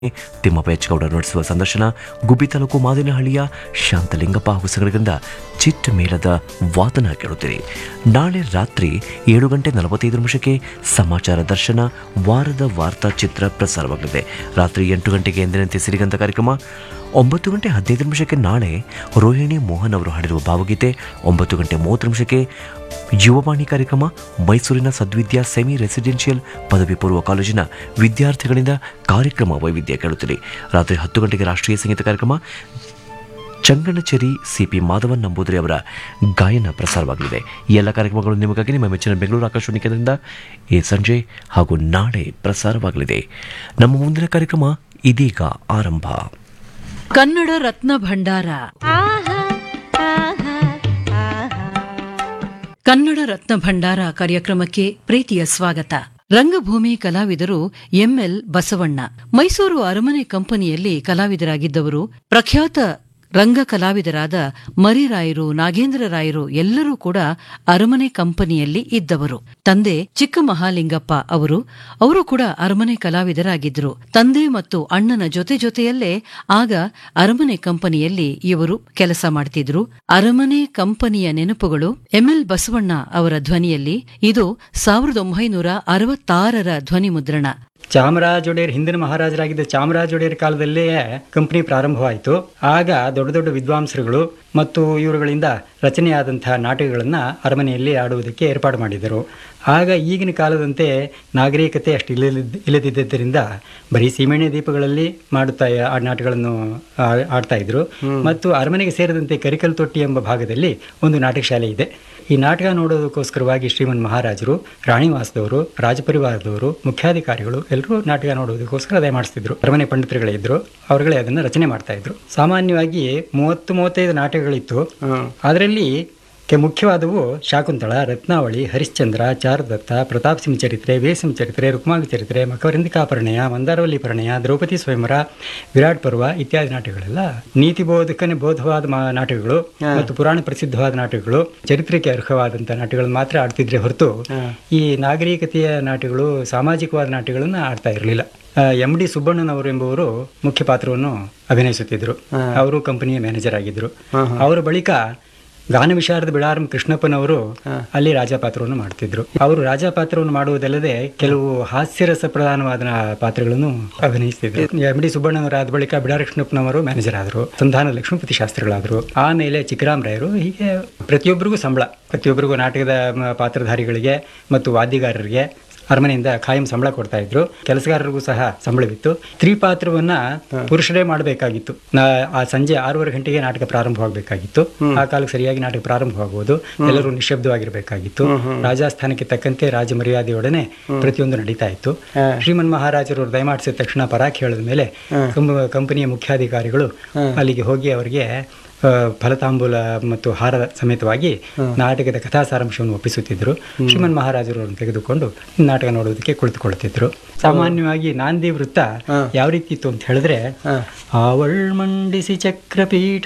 ತಿಮ್ಮಪ್ಪ ಹೆಚ್ಚಗೌಡ ನಡೆಸುವ ಸಂದರ್ಶನ ಗುಬ್ಬಿ ತಾಲೂಕು ಮಾದಿನಹಳ್ಳಿಯ ಶಾಂತಲಿಂಗಪ್ಪ ಹೊಸಗಳಿಂದ ಚಿಟ್ಟ ಮೇಳದ ವಾದನ ಕೇಳುತ್ತೀರಿ ನಾಳೆ ರಾತ್ರಿ ಏಳು ಗಂಟೆ ನಲವತ್ತೈದು ನಿಮಿಷಕ್ಕೆ ಸಮಾಚಾರ ದರ್ಶನ ವಾರದ ವಾರ್ತಾ ಚಿತ್ರ ಪ್ರಸಾರವಾಗಲಿದೆ ರಾತ್ರಿ ಎಂಟು ಗಂಟೆಗೆ ಎಂದಿನಂತೆ ಸಿರಿಗಂಧ ಕಾರ್ಯಕ್ರಮ ಒಂಬತ್ತು ಗಂಟೆ ಹದಿನೈದು ನಿಮಿಷಕ್ಕೆ ನಾಳೆ ರೋಹಿಣಿ ಮೋಹನ್ ಅವರು ಹಾಡಿರುವ ಭಾವಗೀತೆ ಒಂಬತ್ತು ಗಂಟೆ ಮೂವತ್ತು ನಿಮಿಷಕ್ಕೆ ಯುವವಾಣಿ ಕಾರ್ಯಕ್ರಮ ಮೈಸೂರಿನ ಸದ್ವಿದ್ಯಾ ಸೆಮಿ ರೆಸಿಡೆನ್ಷಿಯಲ್ ಪದವಿ ಪೂರ್ವ ಕಾಲೇಜಿನ ವಿದ್ಯಾರ್ಥಿಗಳಿಂದ ಕಾರ್ಯಕ್ರಮ ವೈವಿಧ್ಯ ಕೇಳುತ್ತೀರಿ ರಾತ್ರಿ ಹತ್ತು ಗಂಟೆಗೆ ರಾಷ್ಟ್ರೀಯ ಸಂಗೀತ ಕಾರ್ಯಕ್ರಮ ಚಂಗನಚೇರಿ ಸಿಪಿ ಮಾಧವನ್ ನಂಬೂದ್ರಿ ಅವರ ಗಾಯನ ಪ್ರಸಾರವಾಗಲಿದೆ ಈ ಎಲ್ಲ ಕಾರ್ಯಕ್ರಮಗಳು ನಿಮಗಾಗಿ ನಿಮ್ಮ ಮೆಚ್ಚಿನ ಬೆಂಗಳೂರು ಆಕಾಶವಾಣಿ ಕೇಂದ್ರದಿಂದ ಈ ಸಂಜೆ ಹಾಗೂ ನಾಳೆ ಪ್ರಸಾರವಾಗಲಿದೆ ನಮ್ಮ ಮುಂದಿನ ಕಾರ್ಯಕ್ರಮ ಇದೀಗ ಆರಂಭ ಕನ್ನಡ ರತ್ನ ಭಂಡಾರ ಕನ್ನಡ ರತ್ನ ಭಂಡಾರ ಕಾರ್ಯಕ್ರಮಕ್ಕೆ ಪ್ರೀತಿಯ ಸ್ವಾಗತ ರಂಗಭೂಮಿ ಕಲಾವಿದರು ಎಂಎಲ್ ಬಸವಣ್ಣ ಮೈಸೂರು ಅರಮನೆ ಕಂಪನಿಯಲ್ಲಿ ಕಲಾವಿದರಾಗಿದ್ದವರು ಪ್ರಖ್ಯಾತ ರಂಗ ಕಲಾವಿದರಾದ ಮರಿರಾಯರು ನಾಗೇಂದ್ರ ರಾಯರು ಎಲ್ಲರೂ ಕೂಡ ಅರಮನೆ ಕಂಪನಿಯಲ್ಲಿ ಇದ್ದವರು ತಂದೆ ಚಿಕ್ಕಮಹಾಲಿಂಗಪ್ಪ ಅವರು ಅವರು ಕೂಡ ಅರಮನೆ ಕಲಾವಿದರಾಗಿದ್ದರು ತಂದೆ ಮತ್ತು ಅಣ್ಣನ ಜೊತೆ ಜೊತೆಯಲ್ಲೇ ಆಗ ಅರಮನೆ ಕಂಪನಿಯಲ್ಲಿ ಇವರು ಕೆಲಸ ಮಾಡ್ತಿದ್ರು ಅರಮನೆ ಕಂಪನಿಯ ನೆನಪುಗಳು ಎಂಎಲ್ ಬಸವಣ್ಣ ಅವರ ಧ್ವನಿಯಲ್ಲಿ ಇದು ಸಾವಿರದ ಒಂಬೈನೂರ ಅರವತ್ತಾರರ ಧ್ವನಿ ಮುದ್ರಣ ಚಾಮರಾಜ ಒಡೆಯರ್ ಹಿಂದಿನ ಮಹಾರಾಜರಾಗಿದ್ದ ಚಾಮರಾಜ ಒಡೆಯರ್ ಕಾಲದಲ್ಲೇ ಕಂಪನಿ ಪ್ರಾರಂಭವಾಯಿತು ಆಗ ದೊಡ್ಡ ದೊಡ್ಡ ವಿದ್ವಾಂಸರುಗಳು ಮತ್ತು ಇವರುಗಳಿಂದ ರಚನೆಯಾದಂತಹ ನಾಟಕಗಳನ್ನು ಅರಮನೆಯಲ್ಲಿ ಆಡುವುದಕ್ಕೆ ಏರ್ಪಾಡು ಮಾಡಿದರು ಆಗ ಈಗಿನ ಕಾಲದಂತೆ ನಾಗರಿಕತೆ ಅಷ್ಟು ಇಲ್ಲದಿದ್ದ ಇಲ್ಲದಿದ್ದರಿಂದ ಬರೀ ಸೀಮೆಣ್ಣೆ ದೀಪಗಳಲ್ಲಿ ಮಾಡುತ್ತಾ ಆ ನಾಟಕಗಳನ್ನು ಆ- ಆಡ್ತಾ ಇದ್ರು ಮತ್ತು ಅರಮನೆಗೆ ಸೇರಿದಂತೆ ಕರಿಕಲ್ ತೊಟ್ಟಿ ಎಂಬ ಭಾಗದಲ್ಲಿ ಒಂದು ನಾಟಕ ಶಾಲೆ ಇದೆ ಈ ನಾಟಕ ನೋಡೋದಕ್ಕೋಸ್ಕರವಾಗಿ ಶ್ರೀಮನ್ ಮಹಾರಾಜರು ರಾಣಿವಾಸದವರು ರಾಜಪರಿವಾರದವರು ಮುಖ್ಯಾಧಿಕಾರಿಗಳು ಎಲ್ಲರೂ ನಾಟಕ ನೋಡೋದಕ್ಕೋಸ್ಕರ ಅದೇ ಮಾಡಿಸ್ತಿದ್ರು ಅರಮನೆ ಪಂಡಿತರುಗಳೇ ಇದ್ರು ಅವರುಗಳೇ ಅದನ್ನು ರಚನೆ ಮಾಡ್ತಾ ಇದ್ರು ಸಾಮಾನ್ಯವಾಗಿ ಮೂವತ್ತು ಮೂವತ್ತೈದು ನಾಟಕಗಳಿತ್ತು ಅದರಲ್ಲಿ ಕೆ ಮುಖ್ಯವಾದವು ಶಾಕುಂತಳ ರತ್ನಾವಳಿ ಹರಿಶ್ಚಂದ್ರ ಚಾರುದತ್ತ ಪ್ರತಾಪ್ ಸಿಂಹ ಚರಿತ್ರೆ ವೇಸಿಂಹ ಚರಿತ್ರೆ ರುಕ್ಮಾಂಗ ಚರಿತ್ರೆ ಮಕರಂದಿಕಾ ಪರಿಣಯ ಮಂದಾರವಲ್ಲಿ ಪರಿಣಯ ದ್ರೌಪದಿ ಸ್ವಯಂವರ ವಿರಾಟ್ ಪರ್ವ ಇತ್ಯಾದಿ ನಾಟಕಗಳೆಲ್ಲ ನೀತಿ ಬೋಧಕನೇ ಬೋಧವಾದ ಮಾ- ನಾಟಕಗಳು ಮತ್ತು ಪುರಾಣ ಪ್ರಸಿದ್ಧವಾದ ನಾಟಕಗಳು ಚರಿತ್ರೆಗೆ ಅರ್ಹವಾದಂಥ ನಾಟಕಗಳನ್ನು ಮಾತ್ರ ಆಡ್ತಿದ್ರೆ ಹೊರತು ಈ ನಾಗರಿಕತೆಯ ನಾಟಕಗಳು ಸಾಮಾಜಿಕವಾದ ನಾಟಕಗಳನ್ನ ಆಡ್ತಾ ಇರಲಿಲ್ಲ ಎಂ ಡಿ ಸುಬ್ಬಣ್ಣನವರು ಎಂಬುವರು ಮುಖ್ಯ ಪಾತ್ರವನ್ನು ಅಭಿನಯಿಸುತ್ತಿದ್ದರು ಅವರು ಕಂಪನಿಯ ಮ್ಯಾನೇಜರ್ ಆಗಿದ್ದರು ಅವರ ಬಳಿಕ ಗಾನ ವಿಶಾರದ ಬಿಡಾರಂ ಕೃಷ್ಣಪ್ಪನವರು ಅಲ್ಲಿ ರಾಜ ಪಾತ್ರವನ್ನು ಮಾಡ್ತಿದ್ರು ಅವರು ರಾಜ ಪಾತ್ರವನ್ನು ಮಾಡುವುದಲ್ಲದೆ ಕೆಲವು ಹಾಸ್ಯರಸ ಪ್ರಧಾನವಾದ ಪಾತ್ರಗಳನ್ನು ಅಭಿನಯಿಸ್ತಿದ್ರು ಎಂ ಡಿ ಸುಬ್ಬಣ್ಣನವರ ಆದ ಬಳಿಕ ಬಿಡಾರ ಕೃಷ್ಣಪ್ಪನವರು ಮ್ಯಾನೇಜರ್ ಆದರು ಸಂಧಾನ ಲಕ್ಷ್ಮೀಪತಿ ಶಾಸ್ತ್ರಿಗಳಾದರು ಆಮೇಲೆ ಚಿಕ್ಕರಾಮರಾಯರು ಹೀಗೆ ಪ್ರತಿಯೊಬ್ಬರಿಗೂ ಸಂಬಳ ಪ್ರತಿಯೊಬ್ಬರಿಗೂ ನಾಟಕದ ಮ, ಪಾತ್ರಧಾರಿಗಳಿಗೆ ಮತ್ತು ವಾದ್ಯಗಾರರಿಗೆ ಅರಮನೆಯಿಂದ ಖಾಯಂ ಸಂಬಳ ಕೊಡ್ತಾ ಇದ್ರು ಕೆಲಸಗಾರರಿಗೂ ಸಹ ಸಂಬಳವಿತ್ತು ಸ್ತ್ರೀ ಪಾತ್ರವನ್ನ ಪುರುಷರೇ ಮಾಡಬೇಕಾಗಿತ್ತು ನಾ ಆ ಸಂಜೆ ಆರೂವರೆ ಗಂಟೆಗೆ ನಾಟಕ ಪ್ರಾರಂಭವಾಗಬೇಕಾಗಿತ್ತು ಆ ಕಾಲಕ್ಕೆ ಸರಿಯಾಗಿ ನಾಟಕ ಪ್ರಾರಂಭವಾಗುವುದು ಎಲ್ಲರೂ ನಿಶಬ್ದವಾಗಿರಬೇಕಾಗಿತ್ತು ರಾಜಸ್ಥಾನಕ್ಕೆ ತಕ್ಕಂತೆ ರಾಜ ಮರ್ಯಾದೆಯೊಡನೆ ಪ್ರತಿಯೊಂದು ನಡೀತಾ ಇತ್ತು ಶ್ರೀಮನ್ ಮಹಾರಾಜರು ದಯಮಾಡಿಸಿದ ತಕ್ಷಣ ಪರಾಕ್ ಹೇಳಿದ ಮೇಲೆ ಕಂಪ- ಕಂಪನಿಯ ಮುಖ್ಯಾಧಿಕಾರಿಗಳು ಅಲ್ಲಿಗೆ ಹೋಗಿ ಅವರಿಗೆ ಆ, ಫಲತಾಂಬೂಲ ಮತ್ತು ಹಾರ ಸಮೇತವಾಗಿ ನಾಟಕದ ಕಥಾ ಸಾರಾಂಶವನ್ನು ಒಪ್ಪಿಸುತ್ತಿದ್ದರು ಶ್ರೀಮನ್ ಮಹಾರಾಜರು ಅವರನ್ನು ತೆಗೆದುಕೊಂಡು ನಾಟಕ ನೋಡುವುದಕ್ಕೆ ಕುಳಿತುಕೊಳ್ಳುತ್ತಿದ್ರು ಸಾಮಾನ್ಯವಾಗಿ ನಾಂದಿ ವೃತ್ತ ಯಾವ ರೀತಿ ಇತ್ತು ಅಂತ ಹೇಳಿದ್ರೆ ಆವಳ್ ಮಂಡಿಸಿ ಚಕ್ರಪೀಠ